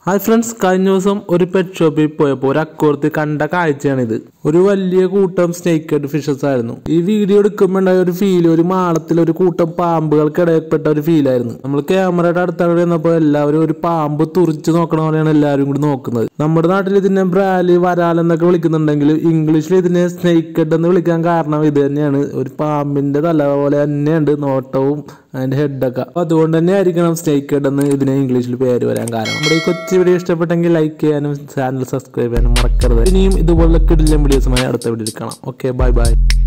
hi friends കഴിഞ്ഞ ദിവസം ഒരു പെറ്റ് ഷോപ്പിൽ പോയപ്പോൾ ഒരു അക്കോർത്ത് കണ്ട കാഴ്ചയാണിത് ഒരു വലിയ കൂട്ടം സ്നേക്ക് ഹെഡ് ഫിഷസ് ആയിരുന്നു ഈ വീഡിയോ എടുക്കുമ്പോൾ ഉണ്ടായ ഒരു ഫീൽ ഒരു മാളത്തിൽ ഒരു കൂട്ടം പാമ്പുകൾക്കിടയിൽപ്പെട്ട ഒരു ഫീലായിരുന്നു നമ്മൾ ക്യാമറയുടെ അടുത്താണ് ചെന്നപ്പോൾ എല്ലാവരും ഒരു പാമ്പ് തുറിച്ച് നോക്കണ പോലെയാണ് എല്ലാവരും കൂടി നോക്കുന്നത് നമ്മുടെ നാട്ടിൽ ഇതിനെ ബ്രാല് വരാൽ എന്നൊക്കെ വിളിക്കുന്നുണ്ടെങ്കിൽ ഇംഗ്ലീഷിൽ ഇതിനെ സ്നേക്ക് ഹെഡ് എന്ന് വിളിക്കാൻ കാരണം ഇത് തന്നെയാണ് ഒരു പാമ്പിന്റെ തല പോലെ തന്നെയുണ്ട് നോട്ടവും അതിന്റെ ഹെഡൊക്കെ അപ്പൊ അതുകൊണ്ട് തന്നെ ആയിരിക്കണം സ്നേക്ക് ഹെഡ് എന്ന് ഇതിനെ ഇംഗ്ലീഷിൽ പേര് വരാൻ കാരണം നമ്മുടെ ഈ കൊച്ചു വീഡിയോ ഇഷ്ടപ്പെട്ടെങ്കിൽ ലൈക്ക് ചെയ്യാനും ചാനൽ സബ്സ്ക്രൈബ് ചെയ്യാനും മറക്കരുത് ഇനിയും ഇതുപോലുള്ള കിടിലം വീഡിയോസുമായി അടുത്ത വീഡിയോയിൽ കാണാം ഓക്കെ ബൈ ബൈ